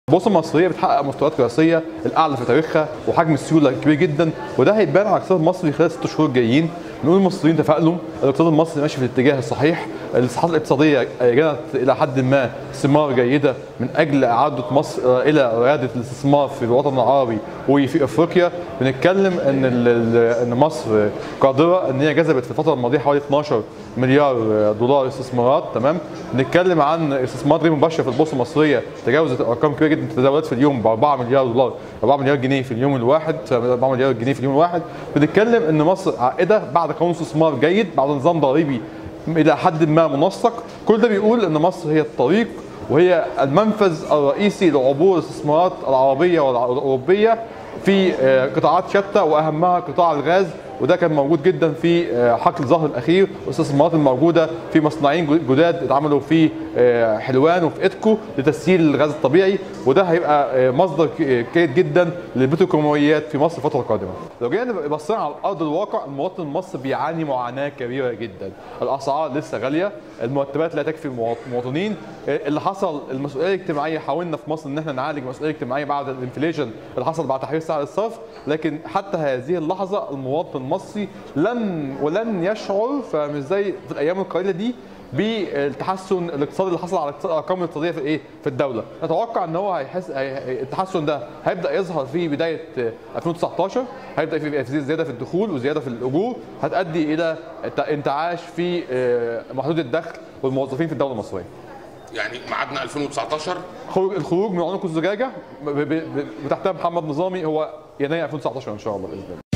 البورصه المصريه بتحقق مستويات قياسيه الاعلى في تاريخها وحجم السيوله كبير جدا وده هيبان على الاقتصاد المصري خلال الست شهور الجايين نقول المصريين تفائلوا الاقتصاد المصري ماشي في الاتجاه الصحيح الاصلاحات الاقتصاديه جنت الى حد ما ثمار جيده من اجل اعاده مصر الى رياده الاستثمار في الوطن العربي وفي افريقيا بنتكلم ان ال- ال- ان مصر قادره ان هي جذبت في الفتره الماضيه حوالي 12 مليار دولار استثمارات تمام بنتكلم عن استثمارات غير مباشره في البورصه المصريه تجاوزت ارقام كبيره جدا تداولات في اليوم ب 4 مليار دولار 4 مليار جنيه في اليوم الواحد 4 مليار جنيه في اليوم الواحد بنتكلم ان مصر عائده بعد قانون استثمار جيد بعد نظام ضريبي الى حد ما منسق كل ده بيقول ان مصر هي الطريق وهي المنفذ الرئيسي لعبور الاستثمارات العربيه والاوروبيه في آه، قطاعات شتى واهمها قطاع الغاز وده كان موجود جدا في آه، حقل الظهر الاخير والاستثمارات الموجوده في مصنعين جداد اتعملوا في آه، حلوان وفي اتكو لتسييل الغاز الطبيعي وده هيبقى آه، مصدر ك- جيد جدا للبتروكيماويات في مصر الفتره القادمه. لو جينا بصينا على ارض الواقع المواطن المصري بيعاني معاناه كبيره جدا، الاسعار لسه غاليه، المرتبات لا تكفي المواط- المواطنين، آه، اللي حصل المسؤوليه الاجتماعيه حاولنا في مصر ان احنا نعالج المسؤوليه الاجتماعيه بعد الانفليشن اللي حصل بعد تحرير سعر الصرف، لكن حتى هذه اللحظه المواطن المصري لن ولن يشعر فمش زي في الايام القليله دي بالتحسن الاقتصادي اللي حصل على الاقتصاد- الارقام الاقتصاديه في ايه في الدوله نتوقع ان هو هيحس هي- هي- التحسن ده هيبدا يظهر في بدايه آه، 2019 هيبدا في في زياده في الدخول وزياده في الاجور هتؤدي الى ت- انتعاش في آه، محدود الدخل والموظفين في الدوله المصريه يعني ميعادنا 2019 خروج الخروج من عنق الزجاجه ب- ب- ب- بتحتها محمد نظامي هو يناير 2019 ان شاء الله باذن الله